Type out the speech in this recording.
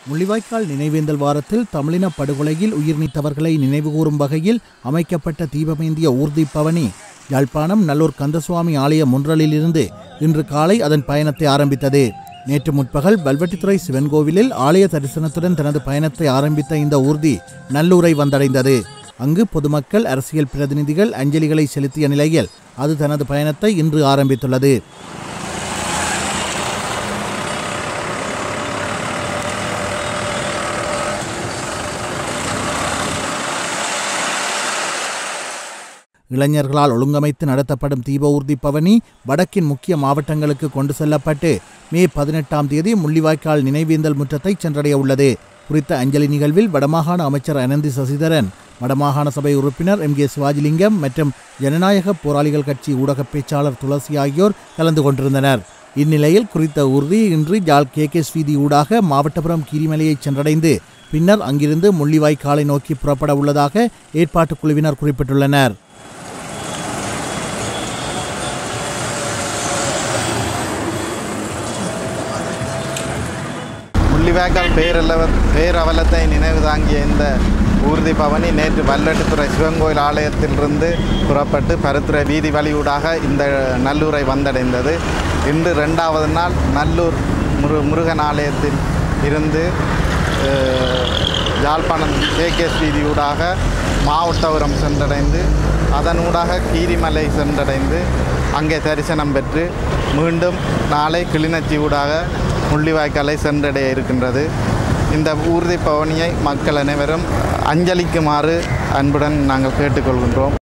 முள்ளிவாய்க்கால் நினைவேந்தல் வாரத்தில் தமிழின படுகொலையில் உயிர் நீத்தவர்களை நினைவுகூரும் வகையில் அமைக்கப்பட்ட தீபமேந்திய ஊர்தி பவனி யாழ்ப்பாணம் நல்லூர் கந்தசுவாமி ஆலய முன்றலிலிருந்து இன்று காலை அதன் பயணத்தை ஆரம்பித்தது நேற்று முற்பகல் வல்வெட்டித்துறை சிவன் கோவிலில் ஆலய தரிசனத்துடன் தனது பயணத்தை ஆரம்பித்த இந்த ஊர்தி நல்லூரை வந்தடைந்தது அங்கு பொதுமக்கள் அரசியல் பிரதிநிதிகள் அஞ்சலிகளை செலுத்திய நிலையில் அது தனது பயணத்தை இன்று ஆரம்பித்துள்ளது இளைஞர்களால் ஒழுங்கமைத்து நடத்தப்படும் தீப ஊர்தி பவனி வடக்கின் முக்கிய மாவட்டங்களுக்கு கொண்டு செல்லப்பட்டு மே பதினெட்டாம் தேதி முள்ளிவாய்க்கால் நினைவேந்தல் முற்றத்தை சென்றடைய உள்ளது குறித்த அஞ்சலி நிகழ்வில் வடமாகாண அமைச்சர் அனந்தி சசிதரன் வடமாகாண சபை உறுப்பினர் எம் கே சிவாஜிலிங்கம் மற்றும் ஜனநாயக போராளிகள் கட்சி ஊடக பேச்சாளர் துளசி ஆகியோர் கலந்து கொண்டிருந்தனர் இந்நிலையில் குறித்த ஊர்தி இன்று ஜால் கே கேஸ் வீதி ஊடாக மாவட்டபுரம் கீரிமலையை சென்றடைந்து பின்னர் அங்கிருந்து முள்ளிவாய்க்காலை நோக்கி புறப்பட உள்ளதாக ஏற்பாட்டுக் குழுவினர் குறிப்பிட்டுள்ளனர் முள்ளிவாய்க்கால் பேரளவ பேரவலத்தை நினைவு தாங்கிய இந்த ஊர்தி பவனி நேற்று வல்லட்டுத்துறை சிவங்கோயில் ஆலயத்திலிருந்து புறப்பட்டு பருத்துறை வீதி வழியூடாக இந்த நல்லூரை வந்தடைந்தது இன்று ரெண்டாவது நாள் நல்லூர் முரு முருகன் ஆலயத்தில் இருந்து அஹ், யாழ்ப்பாணம் கேகேஎஸ் வீதியூடாக மாவட்டபுரம் சென்றடைந்து அதனூடாக கீரிமலை சென்றடைந்து அங்கே தரிசனம் பெற்று மீண்டும் நாளை கிளிநொச்சி ஊடாக முள்ளிவாய்க்காலை சென்றடைய இருக்கின்றது இந்த ஊர்தி பவனியை மக்கள் அனைவரும் அஞ்சலிக்குமாறு அன்புடன் நாங்கள் கேட்டுக்கொள்கின்றோம்